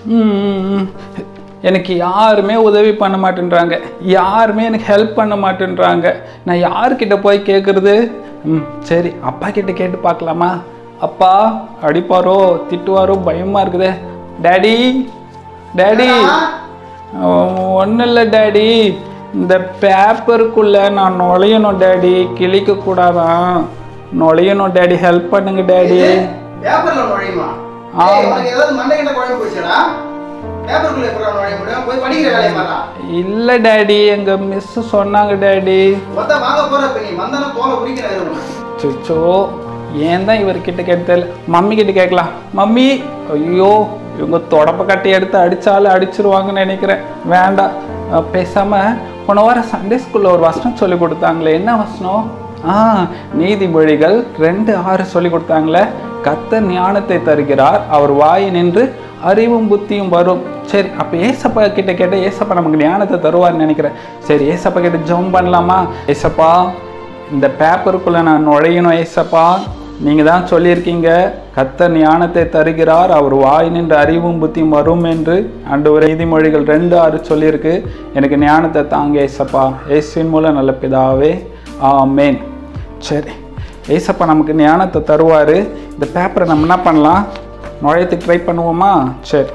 ம், ம், ம். எனக்கு யாருமே உதவி பண்ண மாட்டேன்றாங்க யாருமே எனக்கு ஹெல்ப் பண்ண மாட்டேன்றாங்க நான் யார்கிட்ட போய் கேட்குறது ம் சரி அப்பா கிட்ட கேட்டு பார்க்கலாமா அப்பா அடிப்பாரோ திட்டுவாரோ பயமா இருக்குதே டேடி டேடி ஒன்றும் இல்லை டேடி இந்த பேப்பருக்குள்ள நான் நுழையணும் டேடி கிழிக்க கூடாதான் நுழையணும் டேடி ஹெல்ப் பண்ணுங்க டேடி பேப்பர்ல நுழையுமா ஆ. ஏய், உனக்கு ஏதாவது மண்டை கிட்ட குழம்பு போச்சுடா பேப்பருக்குள்ள எப்படி நுழைய முடியும் போய் படிக்கிற வேலையை மாறா இல்லை டேடி எங்க மிஸ் சொன்னாங்க டேடி மொத்த வாங்க போற இப்ப நீ வந்தானே தோலை உரிக்கிற சுச்சோ ஏன் தான் இவர்கிட்ட கேட்டு தெரியல மம்மி கிட்ட கேட்கலாம் மம்மி ஐயோ இவங்க தொடப்ப கட்டி எடுத்து அடிச்சாலும் அடிச்சிருவாங்கன்னு நினைக்கிறேன் வேண்டாம் அஹ் பேசாம போன வாரம் சண்டே ஸ்கூல்ல ஒரு வசனம் சொல்லி கொடுத்தாங்களே என்ன வசனம் ஆ நீதிமொழிகள் ரெண்டு ஆறு சொல்லி கொடுத்தாங்களே கத்தர் ஞானத்தை தருகிறார் அவர் வாய் நின்று அறிவும் புத்தியும் வரும் சரி அப்போ ஏசப்பா கிட்ட கேட்ட ஏசப்பா நமக்கு ஞானத்தை தருவார்னு நினைக்கிறேன் சரி ஏசப்பா கிட்ட ஜெபம் பண்ணலாமா ஏசப்பா இந்த பேப்பருக்குள்ளே நான் நுழையணும் ஏசப்பா நீங்கள் தான் சொல்லியிருக்கீங்க கத்தர் ஞானத்தை தருகிறார் அவர் வாய் நின்று அறிவும் புத்தியும் வரும் என்று அண்டு ஒரு நீதிமொழிகள் ரெண்டு ஆறு சொல்லியிருக்கு எனக்கு ஞானத்தை தாங்க ஏசப்பா ஏசுவின் மூலம் நல்ல பிதாவே ஆமேன் சரி ஏசப்பா நமக்கு ஞானத்தை தருவார் இந்த பேப்பரை நம்ம என்ன பண்ணலாம் நுழையத்துக்கு ட்ரை பண்ணுவோமா சரி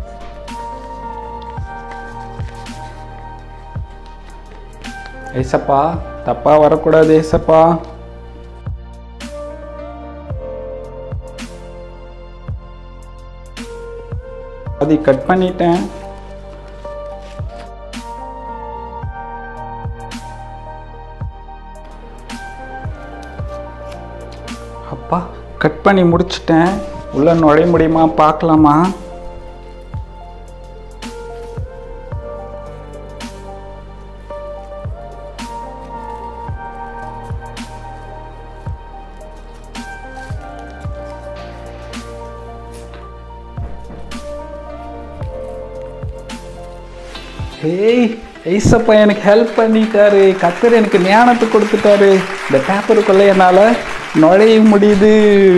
ஏசப்பா தப்பா வரக்கூடாது ஏசப்பா அதை கட் பண்ணிட்டேன் அப்பா கட் பண்ணி முடிச்சிட்டேன் உள்ள நுழைய முடியுமா பார்க்கலாமா ஏய் ஐசப்பா எனக்கு ஹெல்ப் பண்ணிட்டாரு கத்தர் எனக்கு ஞானத்தை கொடுத்துட்டாரு இந்த பேப்பருக்குள்ளே என்னால் நுழைய முடியுது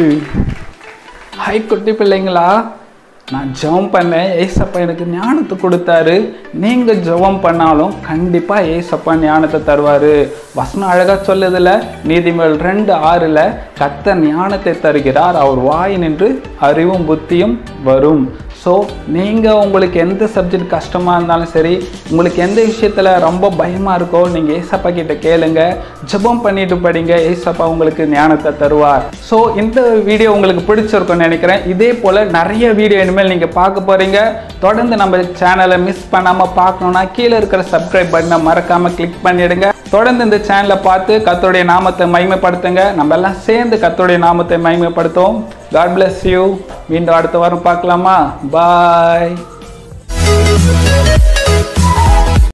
ஹாய் குட்டி பிள்ளைங்களா நான் ஜெபம் பண்ணேன் ஏசப்பா எனக்கு ஞானத்தை கொடுத்தாரு நீங்கள் ஜெபம் பண்ணாலும் கண்டிப்பாக ஏசப்பா ஞானத்தை தருவார் வசனம் அழகாக சொல்லுதில்ல நீதிமொழி ரெண்டு ஆறில் கத்த ஞானத்தை தருகிறார் அவர் வாய் நின்று அறிவும் புத்தியும் வரும் ஸோ நீங்கள் உங்களுக்கு எந்த சப்ஜெக்ட் கஷ்டமாக இருந்தாலும் சரி உங்களுக்கு எந்த விஷயத்தில் ரொம்ப பயமாக இருக்கோ நீங்கள் ஏசப்பா கிட்ட கேளுங்க ஜெபம் பண்ணிட்டு படிங்க ஏசப்பா உங்களுக்கு ஞானத்தை தருவார் ஸோ இந்த வீடியோ உங்களுக்கு பிடிச்சிருக்கும்னு நினைக்கிறேன் இதே போல் நிறைய வீடியோ இனிமேல் நீங்கள் பார்க்க போகிறீங்க தொடர்ந்து நம்ம சேனலை மிஸ் பண்ணாமல் பார்க்கணுன்னா கீழே இருக்கிற சப்ஸ்கிரைப் பட்டனை மறக்காமல் கிளிக் பண்ணிடுங்க தொடர்ந்து இந்த சேனலை பார்த்து கத்தோடைய நாமத்தை மகிமைப்படுத்துங்க நம்ம எல்லாம் சேர்ந்து கத்தோடைய நாமத்தை மகிமைப்படுத்துவோம் காட் bless யூ மீண்டும் அடுத்த வாரம் பார்க்கலாமா பாய்